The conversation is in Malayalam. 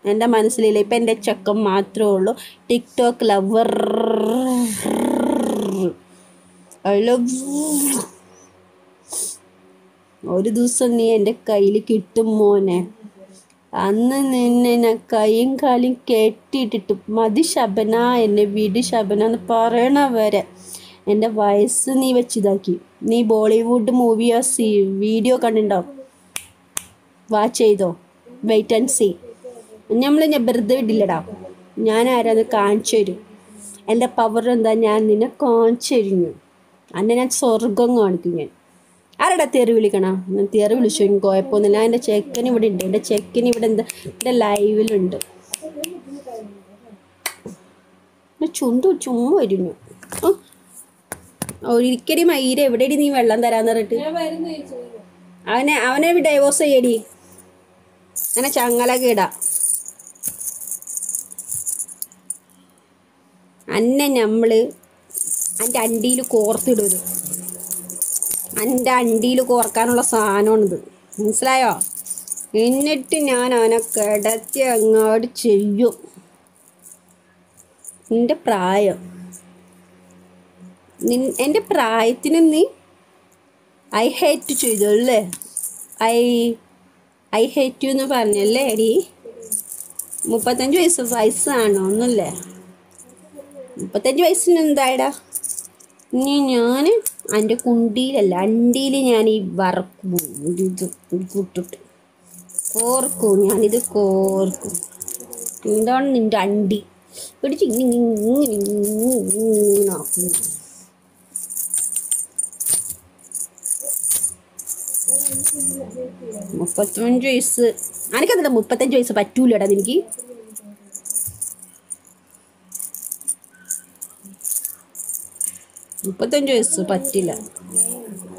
എൻ്റെ മനസ്സിലില്ല ഇപ്പം എൻ്റെ ചെക്കൻ മാത്രമേ ഉള്ളൂ ടിക്ടോക്ക് ലവർ ഐ ലവ് ഒരു ദിവസം നീ എൻ്റെ കയ്യിൽ കിട്ടും മോനെ അന്ന് നിന്നെ ഞാൻ കൈയും കാലും കെട്ടിയിട്ടിട്ട് മതി ശബന എന്നെ വിട് ശബന എന്ന് പറയണ വരെ എൻ്റെ വയസ്സ് നീ വെച്ചിതാക്കി നീ ബോളിവുഡ് മൂവിയോ സി വീഡിയോ കണ്ടിട്ടുണ്ടാവും വാച്ച് ചെയ്തോ വെയിറ്റ് ആൻഡ് സീ നമ്മൾ ഞാൻ വെറുതെ വിടില്ലടാ ഞാൻ ആരാന്ന് കാണിച്ചു തരും എൻ്റെ പവർ എന്താ ഞാൻ നിന്നെ കാണിച്ചു തരുന്നു അന്നെ ഞാൻ സ്വർഗം കാണിക്കും ഞാൻ ആരടാ തെറി വിളിക്കണം ഞാൻ തെറി വിളിച്ചു എനിക്ക് കുഴപ്പമൊന്നുമില്ല എൻ്റെ ചെക്കൻ ഇവിടെ ഉണ്ട് എൻ്റെ ചെക്കൻ ഇവിടെ എന്താ എൻ്റെ ലൈവിലുണ്ട് എൻ്റെ ചുണ്ടു ചുമ്മാ വരുന്നു ആ, ഒരിക്കലും മയിര എവിടെയടി നീ വെള്ളം തരാന്ന് പറഞ്ഞിട്ട് ഞാൻ വരുന്നു ചേച്ചി അവനെ അവനെ ഡൈവോഴ്സ് ചെയ്യടി അങ്ങനെ ചങ്ങലൊക്കെ ഇടാം അന്നെ നമ്മള് എൻ്റെ അണ്ടിയിൽ കോർത്തിടുത് എൻ്റെ അണ്ടിയിൽ കോർക്കാനുള്ള സാധനമാണിത് മനസ്സിലായോ എന്നിട്ട് ഞാൻ അവനെ കിടത്തി അങ്ങോട്ട് ചെയ്യും നിന്റെ പ്രായം നിൻ എൻ്റെ പ്രായത്തിന് നീ ഐ ഹേറ്റ് ചെയ്തു അല്ലേ ഐ ഐ ഹേറ്റ് യു എന്ന് പറഞ്ഞല്ലേ എടി മുപ്പത്തഞ്ച് വയസ്സ് വയസ്സാണോ ഒന്നുമില്ലേ മുപ്പത്തഞ്ച് വയസ്സിന് എന്തായടാ ഇനി ഞാൻ എൻ്റെ കുണ്ടിയിലല്ല അണ്ടിയിൽ ഞാൻ ഈ വറക്കും ഇത് ഇത് ഇട്ടിട്ട് കോർക്കും ഞാനിത് കോർക്കും എന്താണ് നിൻ്റെ അണ്ടി പിടിച്ച് ഇങ്ങനെ ഇങ്ങനെ ഇങ്ങനെ ഇങ്ങനെ ആക്കുന്നു മുപ്പത്തഞ്ച് വയസ്സ് അനക്കെന്താ മുപ്പത്തഞ്ച് വയസ്സ് പറ്റൂലടാ നിനക്ക് മുപ്പത്തഞ്ച് വയസ്സ് പറ്റില്ല